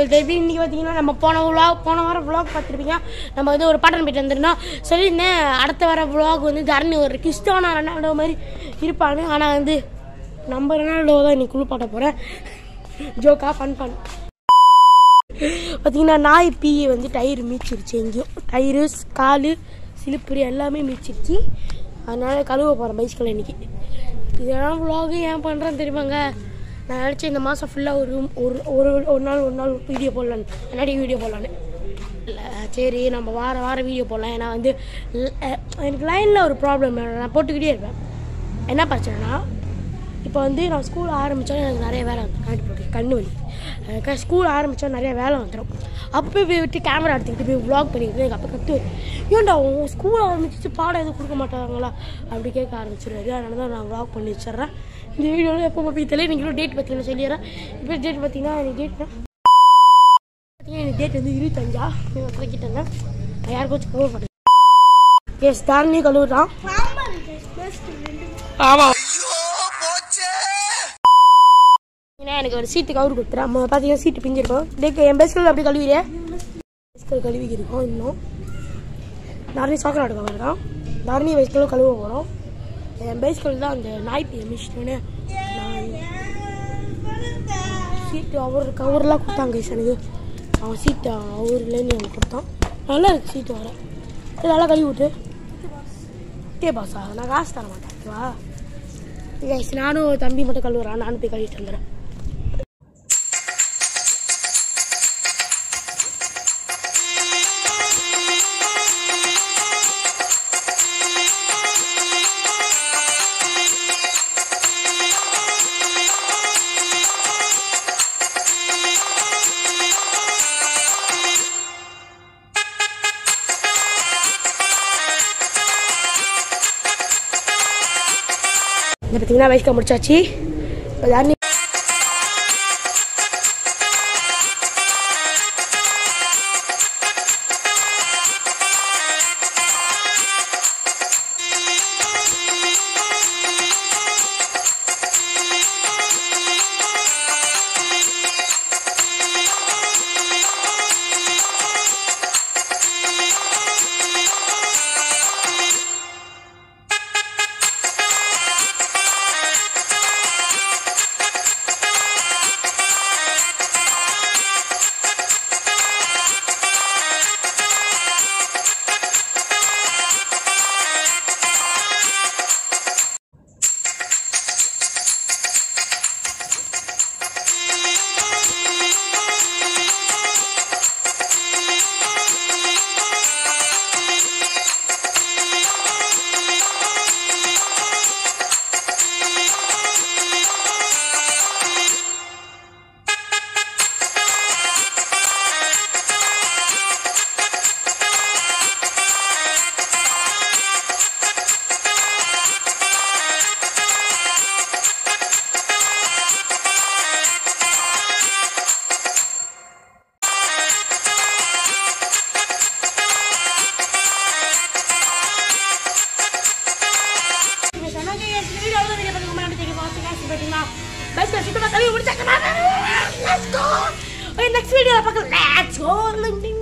சொல்லிட்டு எப்படி இன்றைக்கி பார்த்தீங்கன்னா நம்ம போன vlog போன வாரம் vlog பார்த்துருப்பீங்க நம்ம வந்து ஒரு பாட்டன் போயிட்டு வந்திருந்தோம் சொல்லியிருந்தேன் அடுத்த வர vlog வந்து தரணி ஒரு கிறிஸ்டானா ரெண்டாவது மாதிரி இருப்பான்னு ஆனால் வந்து நம்ம ரெண்டாவது தான் இன்னைக்கு குளிப்பாட்ட போகிறேன் ஜோக்கா ஃபன் ஃபன் பார்த்தீங்கன்னா நாய் பீ வந்து டயர் மீச்சிருச்சு எங்கேயும் டயரு காலு சிலிப்பரி எல்லாமே மீச்சிருச்சு அதனால கழுவ போகிறேன் பைஸ்கில் இன்னைக்கு இதெல்லாம் vlog ஏன் பண்ணுறேன்னு தெரியுமாங்க நான் நினச்சேன் இந்த மாதம் ஃபுல்லாக ஒரு ஒரு ஒரு ஒரு நாள் ஒரு நாள் வீடியோ போடலான்னு முன்னாடி வீடியோ போடலான்னு இல்லை சரி நம்ம வார வாரம் வீடியோ போடலாம் ஏன்னா வந்து ல- அஹ் எனக்கு லைனில் ஒரு ப்ராப்ளம் நான் போட்டுக்கிட்டே இருப்பேன் என்ன பிரச்சனைனா இப்போ வந்து நான் ஸ்கூல் ஆரம்பித்தோன்னே எனக்கு நிறைய வேலை வந்துடும் கரெக்ட் போட்டு கண்ணு வலி எனக்கு ஸ்கூல் ஆரம்பித்தா நிறைய வேலை வந்துடும் அப்போ போய் விட்டு கேமரா எடுத்துக்கிட்டு போய் vlog பண்ணிக்கிட்டு எங்கள் அப்பா கத்து ஏன்டா உன் ஸ்கூல் ஆரம்பிச்சு பாடம் எதுவும் கொடுக்க மாட்டாங்களா அப்படி கேட்க ஆரம்பிச்சிருவாரு அதனால தான் நான் vlog பண்ணி வச்சிடுறேன் இந்த வீடியோவில் எப்போ பார்ப்பீங்க தெரியல நீங்களும் டேட் பார்த்தீங்கன்னா சொல்லிடுறேன் இப்போ டேட் பார்த்தீங்கன்னா எனக்கு டேட் பார்த்தீங்கன்னா எனக்கு டேட் வந்து இருபத்தஞ்சா நீங்கள் கலக்கிட்டேங்க நான் யாருக்கும் கவர் பண்ணேன் எஸ் தாரணி கழுவுறான் ஆமாம் ஏன்னா எனக்கு ஒரு சீட்டு கவர் கொடுத்துறேன் நம்ம பார்த்தீங்கன்னா சீட்டு பிஞ்சிருக்கோம் டேக்கு என் பைஸ்கல் அப்படி கழுவிடுறேன் பைஸ்கல் கழுவி இருக்கோம் இன்னும் தாரணி சாக்கடை எடுக்க வரலாம் தாரணி பைஸ்கலும் கழுவ போகிறோம் என் பைஸ்கல் தான் அந்த நாய்ப்பி மிஷினு நான் சீட்டு அவர் கவர்லாம் கொடுத்தாங்க guys எனக்கு அவன் சீட்டு அவர்லேருந்து எனக்கு கொடுத்தான் நல்லா இருக்கு சீட்டு வர இது நல்லா கழுவி விட்டு டே பாஸா நான் காசு தர மாட்டேன் வா கைஸ் நானும் தம்பி மட்டும் கழுவுறான் நானும் போய் கழுவிட்டு வந்துடுறேன் இந்த பார்த்தீங்கன்னா வயசுக்கு முடிச்சாச்சு இப்போ தாரணி நீங்க சொன்னாங்க என் வீடியோ அவ்வளோ வீடியோ பண்ணுங்க முன்னாடி தெரியும் வாசி காசு பார்த்தீங்களா பஸ் பஸ் சுத்தமாக கழுவி முடிச்சாங்க லெட்ஸ் கோ ஓகே நெக்ஸ்ட் வீடியோவில் பார்க்கலாம் லெட்ஸ் கோ